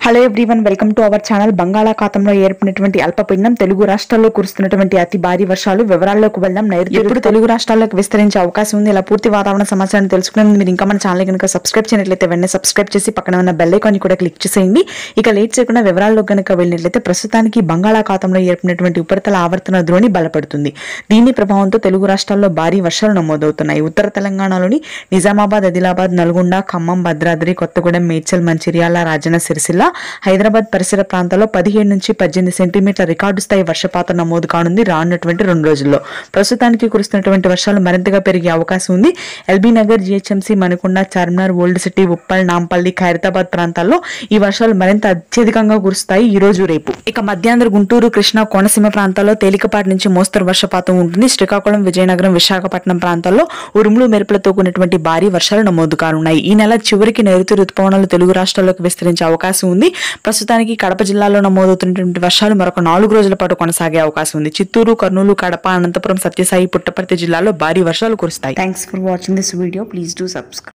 hello everyone welcome to our channel బంగాళాఖాతంలో ఏర్పడినటువంటి అల్పపీడనం తెలుగు రాష్ట్రాల్లో కురుస్తున్నటువంటి అతి భారీ వర్షాలు వివరాల్లోకి వెళ్దాం నైరుతి ఎప్పుడు తెలుగు రాష్ట్రాల్లోకి విస్తరించే అవకాశం ఉంది ఇలా పూర్తి వాతావరణ సమాచారం తెలుసుకునే ముందు మీరు ఇంకా మన ఛానల్ కనుక సబ్స్క్రైబ్ చేయనట్లయితే వెంటనే సబ్స్క్రైబ్ చేసి పక్కన ఉన్న బెల్ ఐకాన్ కూడా క్లిక్ చేసేయండి ఇక లేట్ చేయకుండా వివరాల్లో కనుక వెళ్ళినట్లయితే ప్రస్తుతానికి బంగాళాఖాతంలో ఏర్పడినటువంటి ఉపరితల ఆవర్తన ద్రోణి బలపడుతుంది దీని ప్రభావంతో తెలుగు రాష్ట్రాల్లో భారీ వర్షాలు నమోదవుతున్నాయి ఉత్తర తెలంగాణలోని నిజామాబాద్ ఆదిలాబాద్ నల్గొండ ఖమ్మం భద్రాద్రి కొత్తగూడెం మేడ్చల్ మంచిర్యాల రాజన్న సిరిసిల్ల హైదరాబాద్ పరిసర ప్రాంతాల్లో పదిహేడు నుంచి పద్దెనిమిది సెంటీమీటర్ల రికార్డు స్థాయి వర్షపాతం నమోదు కానుంది రానున్నటువంటి రెండు రోజుల్లో ప్రస్తుతానికి కురుస్తున్నటువంటి వర్షాలు మరింతగా పెరిగే అవకాశం ఉంది LB Nagar GHMC Manikonda Charminar old city Uppal Nampally Khairatabad ప్రాంతాల్లో ఈ వర్షాలు మరింత అత్యధికంగా కురుస్తాయి ఈ రోజు రేపు ఇక మధ్యాంధ్ర గుంటూరు కృష్ణా కోనసీమ ప్రాంతాల్లో తేలికపాటి నుంచి మోస్తరు వర్షపాతం ఉంటుంది శ్రీకాకుళం విజయనగరం విశాఖపట్నం ప్రాంతాల్లో ఉరుములు మెరుపులతో కూడినటువంటి భారీ వర్షాలు నమోదు కానున్నాయి ఈ నెల చివరికి నైరుతి రుతుపవనాలు తెలుగు రాష్ట్రాల్లోకి విస్తరించే అవకాశం ఉంది ప్రస్తుతానికి కడప జిల్లాలో నమోదవుతున్నటువంటి వర్షాలు మరొక నాలుగు రోజుల పాటు కొనసాగే అవకాశం ఉంది చిత్తూరు కర్నూలు కడప అనంతపురం సత్యసాయి పుట్టపర్తి జిల్లాలో భారీ వర్షాలు కురుస్తాయి thanks for watching this video please do subscribe